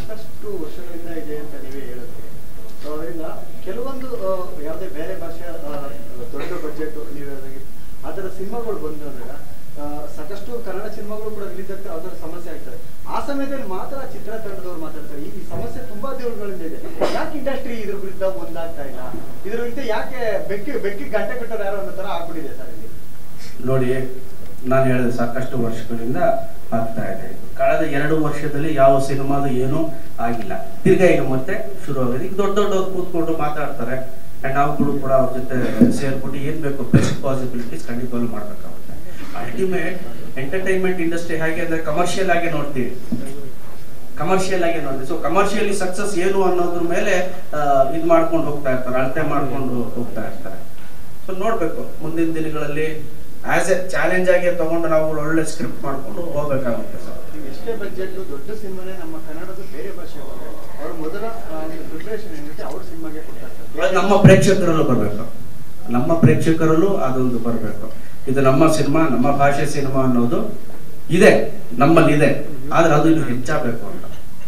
ಸಾಕಷ್ಟು ವರ್ಷಗಳಿಂದ ಇದೆ ಅಂತ ನೀವೇ ಹೇಳಿದ್ರಿ ಸೊ ಅದರಿಂದ ಕೆಲವೊಂದು ಆ, ಯಾವುದೇ ಬೇರೆ ಭಾಷೆಯ ಆ, ದೊಡ್ಡ ಬಜೆಟ್ ನೀವು ಹೇಳಿದಾಗೆ ಆ ಥರ ಸಿನಿಮಾಗಳು ಬಂದು ಅಂದಾಗ ಆ, ಸಾಕಷ್ಟು ಕನ್ನಡ ಸಿನಿಮಾಗಳು ಕೂಡ ರಿಲೀಸ್ ಆಗ್ತವೆ ಅದರ ಸಮಸ್ಯೆ ಆಗ್ತದೆ ಆ ಸಮಯದಲ್ಲಿ ಮಾತ್ರ ಚಿತ್ರತಂಡದವ್ರು ಮಾತಾಡ್ತಾರೆ ಈ ಸಮಸ್ಯೆ ತುಂಬಾ ದಿನಗಳಿಂದ ಇದೆ ಯಾಕೆ ಇಂಡಸ್ಟ್ರಿ ಇದ್ರ ವಿರುದ್ಧ ಒಂದಾಗ್ತಾ ಇಲ್ಲ ಇದ್ರ ವಿರುದ್ಧ ಯಾಕೆ ಬೆಕ್ಕಿ ಬೆಕ್ಕಿ ಗಂಟೆ ಕಟ್ಟೋರು ಯಾರೋ ಅನ್ನೋ ತರ ಆಗ್ಬಿಟ್ಟಿದೆ ಸರ್ ಇಲ್ಲಿ ನೋಡಿ ನಾನು ಹೇಳಿದ ಸಾಕಷ್ಟು ವರ್ಷಗಳಿಂದ ಆಗ್ತಾ ಇದೆ ಕಳೆದ ಎರಡು ವರ್ಷದಲ್ಲಿ ಯಾವ ಸಿನಿಮಾದ ಏನೂ ಆಗಿಲ್ಲ ತಿರ್ಗಾ ಈಗ ಮತ್ತೆ ಶುರು ಆಗಿದೆ ಈಗ ದೊಡ್ಡ ದೊಡ್ಡವ್ರು ಕೂತ್ಕೊಂಡು ಮಾತಾಡ್ತಾರೆ ಅಂಡ್ ನಾವುಗಳು ಕೂಡ ಅವ್ರ ಜೊತೆ ಸೇರ್ಬಿಟ್ಟು ಏನ್ ಬೇಕು ಬೆಸ್ಟ್ ಪಾಸಿಬಿಲಿಟೀಸ್ ಖಂಡಿತವಾಗ್ಲೂ ಮಾಡ್ಬೇಕಾಗುತ್ತೆ ಅಲ್ಟಿಮೇಟ್ ಎಂಟರ್ಟೈನ್ಮೆಂಟ್ ಇಂಡಸ್ಟ್ರಿ ಹೇಗೆ ಅಂದ್ರೆ ಕಮರ್ಷಿಯಲ್ ಆಗಿ ನೋಡ್ತೀವಿ ಕಮರ್ಷಿಯಲ್ ಆಗಿ ನೋಡ್ತೀವಿ ಸೊ ಕಮರ್ಷಿಯಲಿ ಸಕ್ಸಸ್ ಏನು ಅನ್ನೋದ್ರ ಮೇಲೆ ಇದು ಮಾಡ್ಕೊಂಡು ಹೋಗ್ತಾ ಇರ್ತಾರೆ ಅಳತೆ ಮಾಡ್ಕೊಂಡು ಹೋಗ್ತಾ ಇರ್ತಾರೆ ಸೊ ನೋಡ್ಬೇಕು ಮುಂದಿನ ದಿನಗಳಲ್ಲಿ ಆಸ್ ಎ ಚಾಲೆಂಜ್ ಆಗಿ ತಗೊಂಡು ನಾವು ಒಳ್ಳೆ ಸ್ಕ್ರಿಪ್ಟ್ ಮಾಡ್ಕೊಂಡು ಹೋಗ್ಬೇಕಾಗುತ್ತೆ ಸರ್ ಈಗ ಎಷ್ಟೇ ಬಜೆಟ್ ದೊಡ್ಡ ಸಿನಿಮಾನೇ ನಮ್ಮ ಕನ್ನಡದ ಬೇರೆ ಭಾಷೆ ಅವ್ರ ಮೊದಲ ಪ್ರಿಪರೇಷನ್ ಏನಿರುತ್ತೆ ಅವ್ರ ಸಿನಿಮಾಗೆ ಕೊಡ್ತಾರೆ ಸರ್. ಅದು ನಮ್ಮ ಪ್ರೇಕ್ಷಕರಲ್ಲೂ ಬರಬೇಕು ನಮ್ಮ ಪ್ರೇಕ್ಷಕರಲ್ಲೂ ಅದೊಂದು ಬರಬೇಕು ಇದು ನಮ್ಮ ಸಿನಿಮಾ ನಮ್ಮ ಭಾಷೆ ಸಿನಿಮಾ ಅನ್ನೋದು ಇದೆ ನಮ್ಮಲ್ಲಿ ಇದೆ ಆದ್ರೆ ಅದು ಇನ್ನು ಹೆಚ್ಚಾಗಬೇಕು ಅಂತ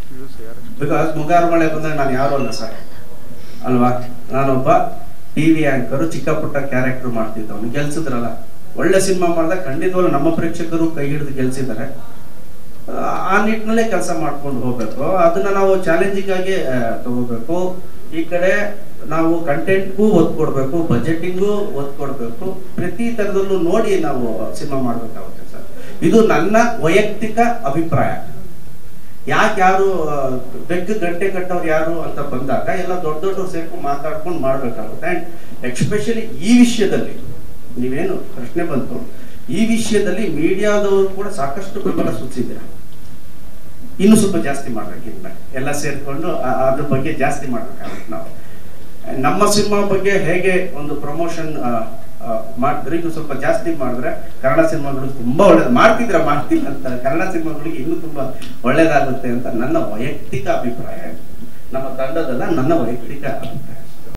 ಬಿಕಾಸ್ ಮುಂಗಾರು ಮಳೆ ಬಂದಾಗ ನಾನು ಯಾರು ಅಲ್ಲ ಸರ್ ಅಲ್ವಾ ನಾನೊಬ್ಬ ಟಿವಿ ಆಂಕರು ಚಿಕ್ಕ ಪುಟ್ಟ ಕ್ಯಾರೆಕ್ಟರ್ ಮಾಡ್ತಿದ್ದವನು ಗೆಲ್ಸಿದ್ರಲ್ಲ ಒಳ್ಳೆ ಸಿನಿಮಾ ಮಾಡಿದಾಗ ಖಂಡಿತವಾಗ್ಲೂ ನಮ್ಮ ಪ್ರೇಕ್ಷಕರು ಕೈ ಹಿಡಿದು ಗೆಲ್ಸಿದ್ದಾರೆ ಆ, ಆ ನಿಟ್ಟಿನಲ್ಲೇ ಕೆಲಸ ಮಾಡ್ಕೊಂಡು ಹೋಗ್ಬೇಕು ಅದನ್ನ ನಾವು ಚಾಲೆಂಜಿಂಗ್ ಆಗಿ ಆ, ತಗೋಬೇಕು ಈ ಕಡೆ ನಾವು ಕಂಟೆಂಟ್ಗೂ ಒತ್ತು ಕೊಡ್ಬೇಕು ಬಜೆಟಿಂಗು ಒತ್ತು ಕೊಡ್ಬೇಕು ಪ್ರತಿ ತರದಲ್ಲೂ ನೋಡಿ ನಾವು ಸಿನಿಮಾ ಮಾಡ್ಬೇಕಾಗುತ್ತೆ ಸರ್ ಇದು ನನ್ನ ವೈಯಕ್ತಿಕ ಅಭಿಪ್ರಾಯ ಯಾಕೆ ಯಾರು ಆ, ಬೆಕ್ಕು ಗಂಟೆ ಕಟ್ಟೋರು ಯಾರು ಅಂತ ಬಂದಾಗ ಎಲ್ಲ ದೊಡ್ಡ ದೊಡ್ಡವ್ರು ಸೇರ್ಕೊಂಡು ಮಾತಾಡ್ಕೊಂಡು ಮಾಡ್ಬೇಕಾಗುತ್ತೆ ಅಂಡ್ ಎಕ್ಸ್ಪೆಷಲಿ ಈ ವಿಷಯದಲ್ಲಿ ನೀವೇನು ಪ್ರಶ್ನೆ ಬಂತು ಈ ವಿಷಯದಲ್ಲಿ ಮೀಡಿಯಾದವರು ಕೂಡ ಸಾಕಷ್ಟು ಬೆಂಬಲ ಸೂಚಿಸಿದ್ದೀರ ಇನ್ನು ಸ್ವಲ್ಪ ಜಾಸ್ತಿ ಮಾಡ್ಬೇಕು ಇನ್ಮೇಲೆ ಎಲ್ಲ ಸೇರ್ಕೊಂಡು ಆ- ಅದ್ರ ಬಗ್ಗೆ ಜಾಸ್ತಿ ಮಾಡ್ಬೇಕಾಗುತ್ತೆ ನಾವು ನಮ್ಮ ಸಿನಿಮಾ ಬಗ್ಗೆ ಹೇಗೆ ಒಂದು ಪ್ರಮೋಷನ್ ಮಾಡಿದ್ರೆ ಇನ್ನು ಸ್ವಲ್ಪ ಜಾಸ್ತಿ ಮಾಡಿದ್ರೆ ಕನ್ನಡ ಸಿನಿಮಾಗಳು ತುಂಬಾ ಒಳ್ಳೇದು ಮಾಡ್ತಿದ್ರ ಮಾಡ್ತಿಲ್ಲ ಅಂತ ಕನ್ನಡ ಸಿನಿಮಾಗಳಿಗೆ ಇನ್ನೂ ತುಂಬಾ ಒಳ್ಳೇದಾಗುತ್ತೆ ಅಂತ ನನ್ನ ವೈಯಕ್ತಿಕ ಅಭಿಪ್ರಾಯ ನಮ್ಮ ತಂಡದಲ್ಲ ನನ್ನ ವೈಯಕ್ತಿಕ ಅಭಿಪ್ರಾಯ